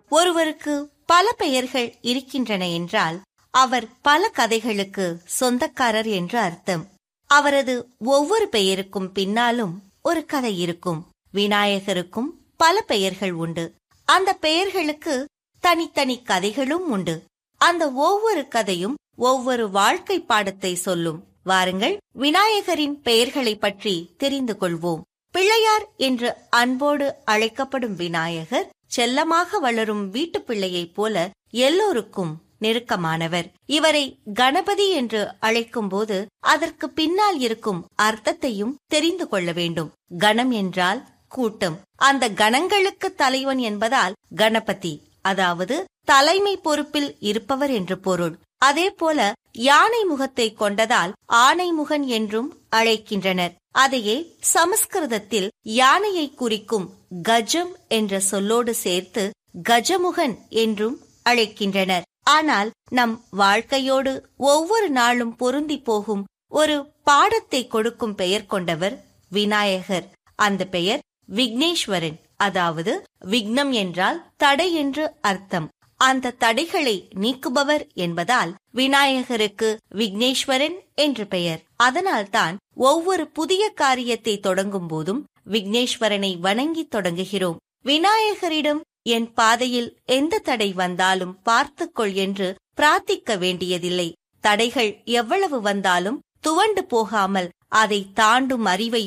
ஒருவருக்கு பல பெயர்கள் இருக்கின்றன என்றால் அவர் பல கதைகளுக்கு சொந்தக்காரர் என்று அர்த்தம் அவரது ஒவ்வொரு பெயருக்கும் பின்னாலும் ஒரு கதை இருக்கும் விநாயகருக்கும் பல பெயர்கள் உண்டு அந்த பெயர்களுக்கு தனித்தனி கதைகளும் உண்டு அந்த ஒவ்வொரு கதையும் ஒவ்வொரு வாழ்க்கை பாடத்தை சொல்லும் வாருங்கள் விநாயகரின் பெயர்களை பற்றி தெரிந்து கொள்வோம் பிள்ளையார் என்று அன்போடு அழைக்கப்படும் விநாயகர் செல்லமாக வளரும் வீட்டு பிள்ளையைப் போல எல்லோருக்கும் நெருக்கமானவர் இவரை கணபதி என்று அழைக்கும் போது அதற்கு பின்னால் இருக்கும் அர்த்தத்தையும் தெரிந்து கொள்ள வேண்டும் கணம் என்றால் கூட்டம் அந்த கணங்களுக்கு தலைவன் என்பதால் கணபதி அதாவது தலைமை பொறுப்பில் இருப்பவர் என்று பொருள் அதே போல யானை முகத்தை கொண்டதால் ஆனைமுகன் என்றும் அழைக்கின்றனர் அதையே சமஸ்கிருதத்தில் யானையை குறிக்கும் கஜம் என்ற சொல்லோடு சேர்த்து கஜமுகன் என்றும் அழைக்கின்றனர் ஆனால் நம் வாழ்க்கையோடு ஒவ்வொரு நாளும் பொருந்தி போகும் ஒரு பாடத்தை கொடுக்கும் பெயர் கொண்டவர் விநாயகர் அந்த பெயர் விக்னேஸ்வரன் அதாவது விக்னம் என்றால் தடை என்று அர்த்தம் அந்த தடைகளை நீக்குபவர் என்பதால் விநாயகருக்கு விக்னேஸ்வரன் என்று பெயர் அதனால்தான் ஒவ்வொரு புதிய காரியத்தை தொடங்கும் போதும் விக்னேஸ்வரனை வணங்கி தொடங்குகிறோம் விநாயகரிடம் என் பாதையில் எந்த தடை வந்தாலும் பார்த்துக்கொள் என்று பிரார்த்திக்க வேண்டியதில்லை தடைகள் எவ்வளவு வந்தாலும் துவண்டு போகாமல் அதை தாண்டும் அறிவை